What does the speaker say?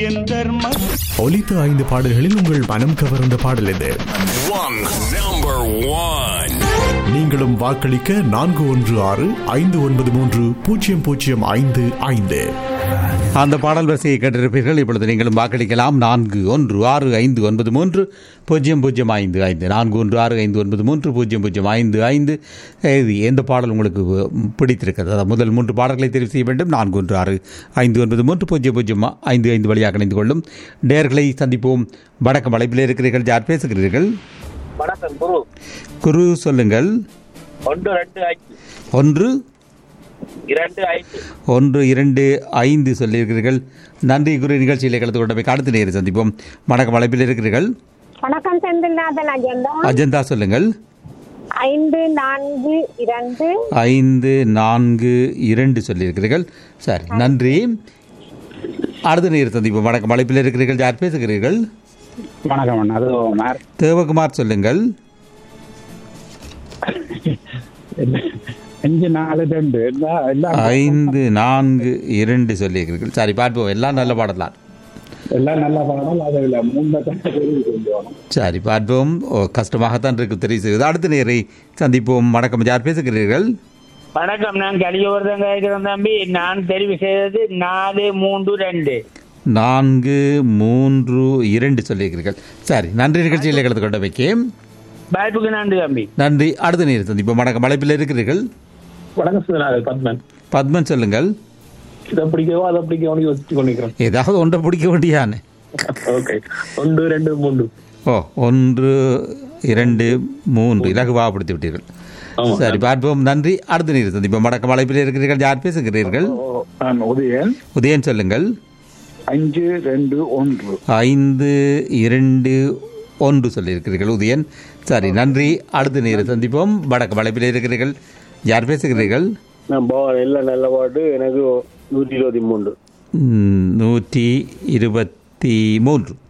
என் தர்ம ஒலித்த ஐந்து பாடல்களில் உங்கள் மனம் கவர்ந்த பாடல் எது One number one. நீங்களும் வாக்களிக்க நான்கு ஒன்று ஆறு ஐந்து ஒன்பது மூன்று பூஜ்ஜியம் பூஜ்ஜியம் ஐந்து ஐந்து அந்த பாடல் வரிசையை கேட்டிருப்பீர்கள் இப்பொழுது நீங்களும் வாக்களிக்கலாம் நான்கு ஒன்று ஆறு ஐந்து ஒன்பது மூன்று பூஜ்ஜியம் பூஜ்ஜியம் ஐந்து ஐந்து நான்கு ஒன்று ஆறு ஐந்து ஒன்பது மூன்று பூஜ்ஜியம் பூஜ்ஜியம் ஐந்து ஐந்து இது எந்த பாடல் உங்களுக்கு பிடித்திருக்கிறது அதாவது முதல் மூன்று பாடல்களை தெரிவு செய்ய வேண்டும் நான்கு ஒன்று ஆறு ஐந்து ஒன்பது மூன்று பூஜ்ஜியம் பூஜ்ஜியம் ஐந்து ஐந்து வழியாக இணைந்து கொள்ளும் நேர்களை சந்திப்போம் வணக்கம் அழைப்பில் இருக்கிறீர்கள் யார் பேசுகிறீர்கள் வணக்கம் குரு குரு சொல்லுங்கள் ஒன்று ரெண்டு ஐந்து ஒன்று இரண்டு ஐந்து ஒன்று இரண்டு ஐந்து சொல்லியிருக்கிறீர்கள் நன்றி குரு நிகழ்ச்சியில் கலந்து கொண்டமை அடுத்த நேரம் சந்திப்போம் வணக்கம் அழைப்பில் இருக்கிறீர்கள் வணக்கம் செந்தில்நாதன் அஜெண்டா அஜந்தா சொல்லுங்கள் ஐந்து நான்கு இரண்டு ஐந்து நான்கு இரண்டு சொல்லியிருக்கிறீர்கள் சரி நன்றி அடுத்த நேரம் சந்திப்போம் வணக்கம் அழைப்பில் இருக்கிறீர்கள் யார் பேசுகிறீர்கள் வணக்கம் அண்ணா அது மேர் தேவகுமார் சொல்லுங்கள் அஞ்சு நாலு ரெண்டு எல்லாம் எல்லாம் ஐந்து நான்கு இரண்டு சொல்லியிருக்கிறீர்கள் சரி பார்ப்போம் எல்லாம் நல்ல பாடலாம் எல்லாம் நல்ல பாடம் அது இல்லை மூணு தான் தெரிவு செஞ்சோம் சரி பார்ப்போம் ஓ, கஷ்டமாகத்தான் இருக்கு தெரிவு செய்வது அடுத்த நேரை சந்திப்போம் வணக்கம் யார் பேசுகிறீர்கள் வணக்கம் நான் கலியோர்தன் கேட்கிறேன் தம்பி நான் தெரிவு செய்தது நாலு மூன்று ரெண்டு நான்கு மூன்று இரண்டு சொல்லியிருக்கிறீர்கள் சரி நன்றி நிகழ்ச்சியில் கலந்து கொண்ட வைக்கேன் வாய்ப்புக்கு நன்றி தம்பி நன்றி அடுத்த நேரம் சந்திப்போம் வணக்கம் அழைப்பில் இருக்கிறீர்கள் வணக்கம் சுதனாக பத்மன் பத்மன் சொல்லுங்கள் இதை பிடிக்கவோ அதை பிடிக்கவோ யோசிச்சு கொண்டிருக்கிறேன் ஏதாவது ஒன்றை பிடிக்க வேண்டியானே ஓகே ஒன்று ரெண்டு மூன்று ஓ ஒன்று இரண்டு மூன்று இலகுவாக பிடித்து விட்டீர்கள் சரி பார்ப்போம் நன்றி அடுத்த நேரம் சந்திப்போம் வணக்கம் அழைப்பில் இருக்கிறீர்கள் யார் பேசுகிறீர்கள் நான் உதயன் உதயன் சொல்லுங்கள் அஞ்சு ரெண்டு ஒன்று ஐந்து இரண்டு ஒன்று சொல்லியிருக்கிறீர்கள் உதயன் சரி நன்றி அடுத்த நேரம் சந்திப்போம் வடக்கு வளைப்பில் இருக்கிறீர்கள் யார் பேசுகிறீர்கள் நான் எல்லாம் நல்ல பாட்டு எனக்கு நூற்றி இருபத்தி மூன்று ம், நூற்றி இருபத்தி மூன்று